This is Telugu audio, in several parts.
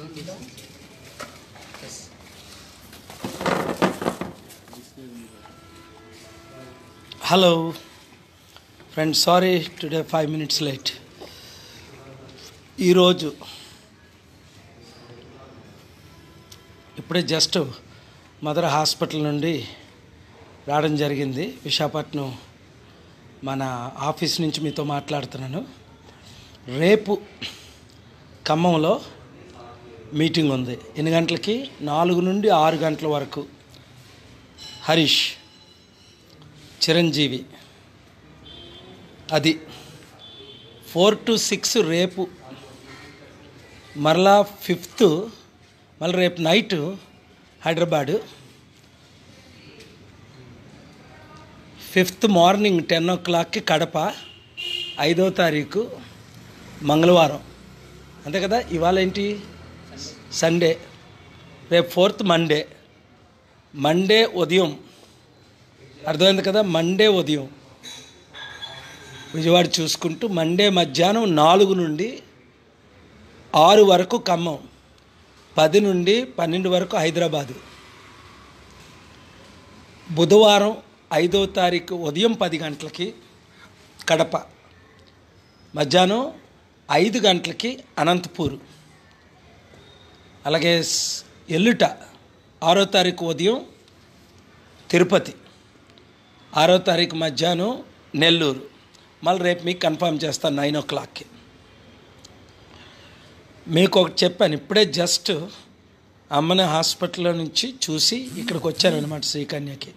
hello friend sorry today five minutes late ఈరోజు ఇప్పుడే జస్ట్ మదర్ హాస్పిటల్ నుండి రావడం జరిగింది విశాఖపట్నం మన ఆఫీస్ నుంచి మీతో మాట్లాడుతున్నాను రేపు ఖమ్మంలో మీటింగ్ ఉంది ఎన్ని గంటలకి నాలుగు నుండి ఆరు గంటల వరకు హరీష్ చిరంజీవి అది ఫోర్ టు సిక్స్ రేపు మరలా ఫిఫ్త్ మళ్ళీ రేపు night Hyderabad fifth morning ten ఓ క్లాక్కి కడప ఐదో తారీఖు మంగళవారం అంతే కదా ఇవాళ ఏంటి సండే రేపు ఫోర్త్ మండే మండే ఉదయం అర్థమైంది కదా మండే ఉదయం విజయవాడ చూసుకుంటూ మండే మధ్యాహ్నం నాలుగు నుండి ఆరు వరకు ఖమ్మం పది నుండి పన్నెండు వరకు హైదరాబాదు బుధవారం ఐదో తారీఖు ఉదయం పది గంటలకి కడప మధ్యాహ్నం ఐదు గంటలకి అనంతపూర్ అలాగే స్- ఎల్లుట ఆరో తారీఖు ఉదయం తిరుపతి ఆరో తారీఖు మధ్యాహ్నం నెల్లూరు మళ్ళీ రేపు మీకు కన్ఫర్మ్ చేస్తాను నైన్ ఓ క్లాక్కి మీకు ఒకటి చెప్పాను ఇప్పుడే జస్ట్ అమ్మని హాస్పిటల్లో నుంచి చూసి ఇక్కడికి వచ్చాను అనమాట శ్రీకన్యకి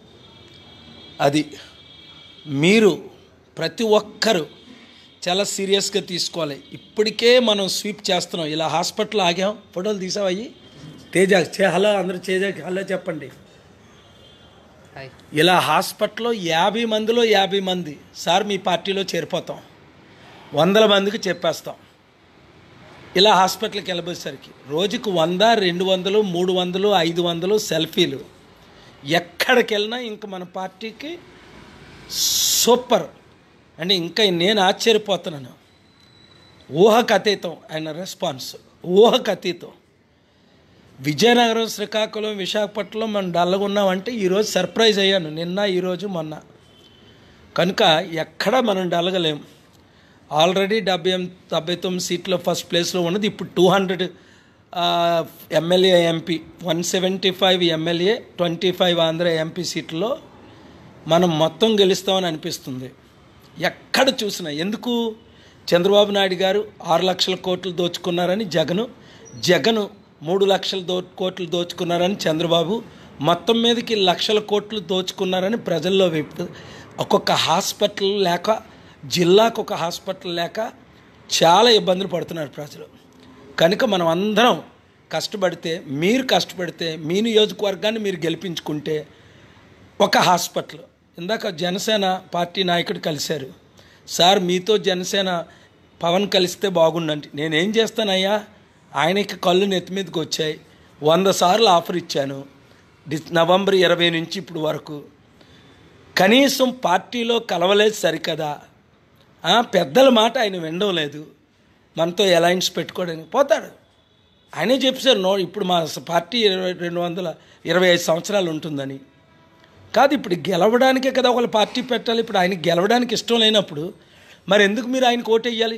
అది మీరు ప్రతి ఒక్కరూ చాలా సీరియస్గా తీసుకోవాలి ఇప్పటికే మనం స్వీప్ చేస్తున్నాం ఇలా హాస్పిటల్ ఆగాం ఫోటోలు తీసావయ్యి తేజ చే హలో అందరూ తేజకి హలో చెప్పండి హాయ్ ఇలా హాస్పిటల్లో యాభై మందిలో యాభై మంది సార్ మీ పార్టీలో చేరిపోతాం వందల మందికి చెప్పేస్తాం ఇలా హాస్పిటల్కి వెళ్ళబోయేసరికి రోజుకు వంద రెండు వందలు మూడు వందలు ఐదు వందలు సెల్ఫీలు ఎక్కడికి వెళ్ళినా ఇంక మన పార్టీకి సూపర్ అంటే ఇంకా నేను ఆశ్చర్యపోతున్నాను ఊహకు అతీతం ఆయన రెస్పాన్స్ ఊహకు అతీతం విజయనగరం శ్రీకాకుళం విశాఖపట్నంలో మనం డల్గా ఉన్నామంటే ఈరోజు సర్ప్రైజ్ అయ్యాను నిన్న ఈరోజు మొన్న కనుక ఎక్కడ మనం డల్గలేం ఆల్రెడీ డెబ్బై ఎనిమిది డెబ్బై తొమ్మిది సీట్లో ఫస్ట్ ప్లేస్లో ఉన్నది ఇప్పుడు two hundred MLA MP one seventy five MLA twenty five Andhra MP సీట్లో మనం మొత్తం గెలుస్తామని అనిపిస్తుంది ఎక్కడ చూసినా ఎందుకు చంద్రబాబు నాయుడు గారు ఆరు లక్షల కోట్లు దోచుకున్నారని జగను జగను మూడు లక్షల దో కోట్లు దోచుకున్నారని చంద్రబాబు మొత్తం మీదకి లక్షల కోట్లు దోచుకున్నారని ప్రజల్లో వైపు ఒక్కొక్క హాస్పిటల్ లేక జిల్లాకు ఒక హాస్పిటల్ లేక చాలా ఇబ్బందులు పడుతున్నారు ప్రజలు కనుక మనం అందరం కష్టపడితే మీరు కష్టపడితే మీ నియోజకవర్గాన్ని మీరు గెలిపించుకుంటే ఒక హాస్పిటల్ ఇందాక జనసేన పార్టీ నాయకుడు కలిశారు సార్ మీతో జనసేన పవన్ కలిస్తే బాగుండండి నేనేం చేస్తానయ్యా ఆయనకి కళ్ళు నెత్తి మీదకి వచ్చాయి వంద సార్లు ఆఫర్ ఇచ్చాను డి- నవంబర్ ఇరవై నుంచి ఇప్పుడు వరకు కనీసం పార్టీలో కలవలేదు సరికదా ఆ, పెద్దల మాట ఆయన వినడం లేదు మనతో అలయన్స్ పెట్టుకోవడానికి పోతాడు ఆయనే చెప్పారు నో ఇప్పుడు మా స- పార్టీ ఇరవై రెండు వందల ఇరవై ఐదు సంవత్సరాలు ఉంటుందని కాదు ఇప్పుడు గెలవడానికే కదా ఒకళ్ళు పార్టీ పెట్టాలి ఇప్పుడు ఆయన గెలవడానికి ఇష్టం లేనప్పుడు మరి ఎందుకు మీరు ఆయనకు ఓటు వేయాలి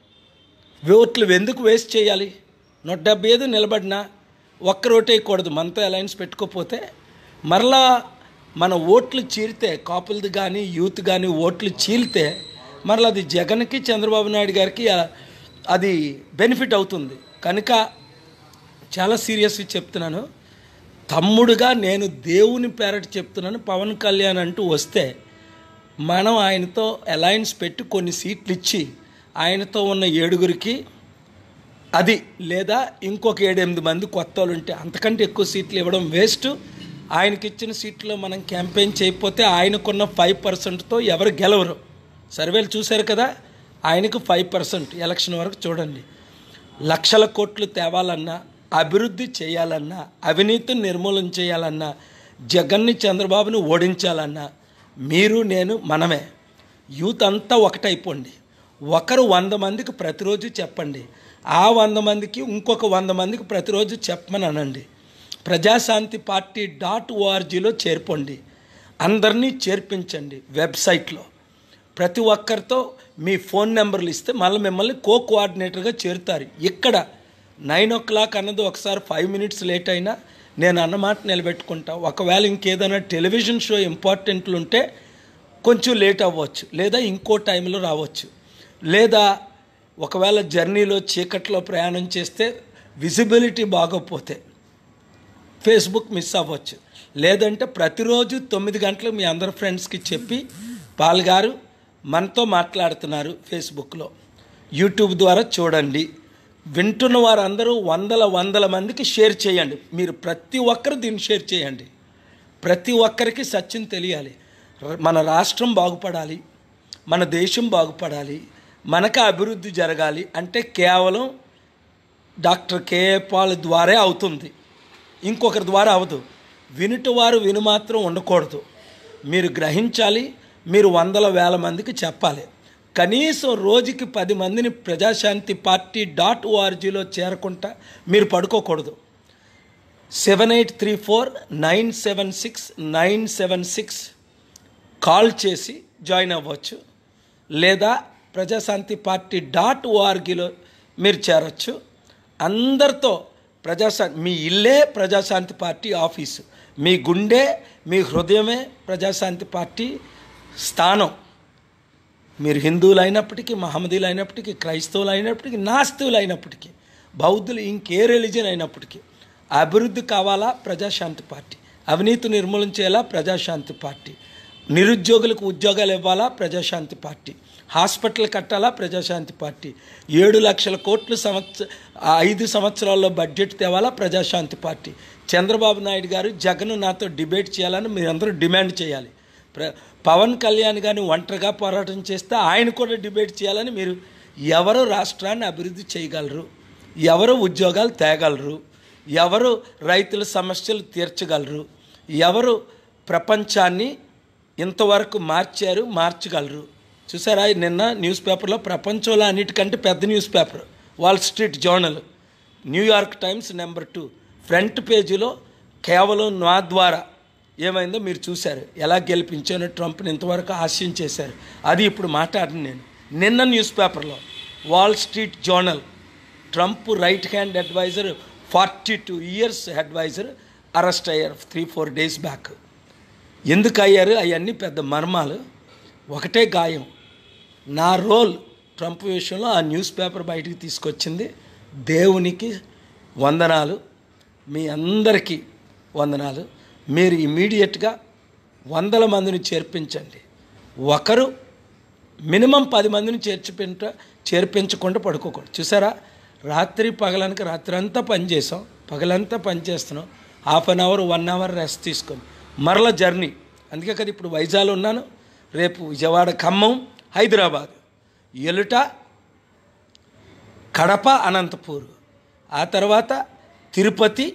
ఓట్లు ఎందుకు వేస్ట్ చేయాలి నూట డెబ్బై ఐదు నిలబడినా ఒక్కరు ఓటు వేయకూడదు మనతో అలయన్స్ పెట్టుకోకపోతే మరలా మన ఓట్లు చీరితే కాపులది కానీ యూత్ కానీ ఓట్లు చీలితే మరలా అది జగన్కి చంద్రబాబు నాయుడు గారికి ఆ, అది బెనిఫిట్ అవుతుంది కనుక చాలా సీరియస్గా చెప్తున్నాను తమ్ముడుగా నేను దేవుని పేరట చెప్తున్నాను పవన్ కళ్యాణ్ అంటూ వస్తే మనం ఆయనతో అలయన్స్ పెట్టి కొన్ని సీట్లు ఇచ్చి ఆయనతో ఉన్న ఏడుగురికి అది లేదా ఇంకొక ఏడెనిమిది మంది కొత్త వాళ్ళు ఉంటే అంతకంటే ఎక్కువ సీట్లు ఇవ్వడం వేస్ట్ ఆయనకి ఇచ్చిన సీట్లో మనం క్యాంపెయిన్ చేయకపోతే ఆయనకున్న ఫైవ్ పర్సెంట్తో ఎవరు గెలవరు సర్వేలు చూశారు కదా ఆయనకు ఫైవ్ పర్సెంట్ ఎలక్షన్ వరకు చూడండి లక్షల కోట్లు తేవాలన్నా అభివృద్ధి చేయాలన్నా అవినీతిని నిర్మూలన చేయాలన్నా జగన్ని చంద్రబాబుని ఓడించాలన్నా మీరు నేను మనమే యూత్ అంతా ఒకటైపోండి ఒకరు వంద మందికి ప్రతిరోజు చెప్పండి ఆ వంద మందికి ఇంకొక వంద మందికి ప్రతిరోజు చెప్పమని అనండి ప్రజాశాంతి పార్టీ డాట్ ఓఆర్జీలో చేర్పండి అందరినీ చేర్పించండి వెబ్సైట్లో ప్రతి ఒక్కరితో మీ ఫోన్ నెంబర్లు ఇస్తే మళ్ళీ మిమ్మల్ని కో కోఆర్డినేటర్గా చేరుతారు ఇక్కడ నైన్ ఓ క్లాక్ అన్నది ఒకసారి ఫైవ్ మినిట్స్ లేట్ అయినా నేను అన్నమాట నిలబెట్టుకుంటా ఒకవేళ ఇంకేదైనా టెలివిజన్ షో ఇంపార్టెంట్లు ఉంటే కొంచెం లేట్ అవ్వచ్చు లేదా ఇంకో టైంలో రావచ్చు లేదా ఒకవేళ జర్నీలో చీకట్లో ప్రయాణం చేస్తే విజిబిలిటీ బాగోపోతే ఫేస్బుక్ మిస్ అవ్వచ్చు లేదంటే ప్రతిరోజు తొమ్మిది గంటలకు మీ అందరి ఫ్రెండ్స్కి చెప్పి పాల్గారు మనతో మాట్లాడుతున్నారు ఫేస్బుక్లో యూట్యూబ్ ద్వారా చూడండి వింటున్న వారందరూ వందల వందల మందికి షేర్ చేయండి మీరు ప్రతి ఒక్కరు దీన్ని షేర్ చేయండి ప్రతి ఒక్కరికి సత్యం తెలియాలి ర- మన రాష్ట్రం బాగుపడాలి మన దేశం బాగుపడాలి మనకు అభివృద్ధి జరగాలి అంటే కేవలం డాక్టర్ కేఏ పాల్ ద్వారే అవుతుంది ఇంకొకరి ద్వారా అవదు వినుట వారు విను మాత్రం ఉండకూడదు మీరు గ్రహించాలి మీరు వందల వేల మందికి చెప్పాలి కనీసం రోజుకి పది మందిని ప్రజాశాంతి పార్టీ డాట్ ఓఆర్జీలో చేరకుండా మీరు పడుకోకూడదు seven eight three four nine seven six nine seven six call చేసి జాయిన్ అవ్వచ్చు లేదా ప్రజాశాంతి పార్టీ డాట్ ఓఆర్గిలో మీరు చేరొచ్చు అందరితో ప్రజాశా మీ ఇల్లే ప్రజాశాంతి పార్టీ ఆఫీసు మీ గుండె మీ హృదయమే ప్రజాశాంతి పార్టీ స్థానం మీరు హిందువులు అయినప్పటికీ మహమ్మదీలు అయినప్పటికీ క్రైస్తవులు అయినప్పటికీ నాస్తివులు అయినప్పటికీ బౌద్ధులు ఇంకే రిలీజన్ అయినప్పటికీ అభివృద్ధి కావాలా ప్రజాశాంతి పార్టీ అవినీతి నిర్మూలన చేయాలా ప్రజాశాంతి పార్టీ నిరుద్యోగులకు ఉద్యోగాలు ఇవ్వాలా ప్రజాశాంతి పార్టీ హాస్పిటల్ కట్టాలా ప్రజాశాంతి పార్టీ ఏడు లక్షల కోట్లు సంవత్సర ఐదు సంవత్సరాల్లో బడ్జెట్ తేవాలా ప్రజాశాంతి పార్టీ చంద్రబాబు నాయుడు గారు జగన్ నాతో డిబేట్ చేయాలని మీరందరూ డిమాండ్ చేయాలి ప్ర పవన్ కళ్యాణ్ గారిని ఒంటరిగా పోరాటం చేస్తే ఆయన కూడా డిబేట్ చేయాలని మీరు ఎవరు రాష్ట్రాన్ని అభివృద్ధి చేయగలరు ఎవరు ఉద్యోగాలు తేగలరు ఎవరు రైతుల సమస్యలు తీర్చగలరు ఎవరు ప్రపంచాన్ని ఇంతవరకు మార్చారు మార్చగలరు చూసారా నిన్న న్యూస్ పేపర్లో ప్రపంచంలో అన్నిటికంటే పెద్ద news paper Wall Street Journal New York Times number two front పేజీలో కేవలం నా ద్వారా ఏమైందో మీరు చూశారు ఎలా గెలిపించానో ట్రంప్ని ఇంతవరకు హాస్యం చేశారు అది ఇప్పుడు మాట్లాడిన నేను నిన్న న్యూస్ పేపర్లో Wall Street Journal Trump right hand advisor forty two years advisor arrest అయ్యారు త్రీ ఫోర్ డేస్ బ్యాక్ ఎందుకు అయ్యారు అవన్నీ పెద్ద మర్మాలు ఒకటే గాయం నా రోల్ ట్రంప్ విషయంలో ఆ న్యూస్ పేపర్ బయటికి తీసుకొచ్చింది దేవునికి వందనాలు మీ అందరికీ వందనాలు మీరు ఇమీడియట్గా వందల మందిని చేర్పించండి ఒకరు మినిమం పది మందిని చేర్చిపింట చేర్పించకుండా పడుకోకూడదు చూసారా రాత్రి పగలనక రాత్రి అంతా పని చేసాం పగలంతా పని చేస్తున్నాం half an hour one hour rest తీసుకొని మరల జర్నీ అందుకే కదా ఇప్పుడు వైజాగ్లో ఉన్నాను రేపు విజయవాడ ఖమ్మం హైదరాబాద్ ఎలుట కడప అనంతపూర్ ఆ తర్వాత తిరుపతి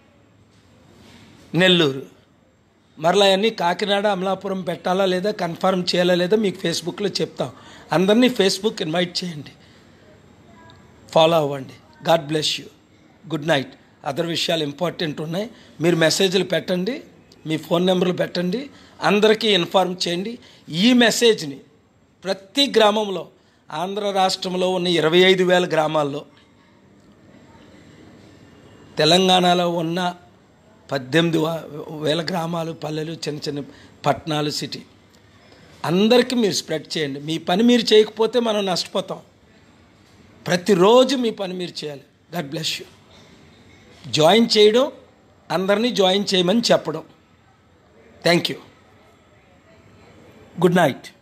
నెల్లూరు మరలా అన్నీ కాకినాడ అమలాపురం పెట్టాలా లేదా కన్ఫర్మ్ చేయాలా లేదా మీకు ఫేస్బుక్లో చెప్తాం అందరినీ ఫేస్బుక్ ఇన్వైట్ చేయండి ఫాలో అవ్వండి God bless you good night other విషయాలు ఇంపార్టెంట్ ఉన్నాయి మీరు మెసేజ్లు పెట్టండి మీ ఫోన్ నెంబర్లు పెట్టండి అందరికీ ఇన్ఫార్మ్ చేయండి ఈ మెసేజ్ని ప్రతి గ్రామంలో ఆంధ్ర రాష్ట్రంలో ఉన్న ఇరవై ఐదు వేల గ్రామాల్లో తెలంగాణలో ఉన్న పద్దెనిమిది వా- వేల గ్రామాలు పల్లెలు చిన్న చిన్న పట్టణాలు సిటీ అందరికీ మీరు స్ప్రెడ్ చేయండి మీ పని మీరు చేయకపోతే మనం నష్టపోతాం ప్రతిరోజు మీ పని మీరు చేయాలి గాడ్ బ్లెస్ యూ జాయిన్ చేయడం అందరినీ జాయిన్ చేయమని చెప్పడం థ్యాంక్ యూ గుడ్ నైట్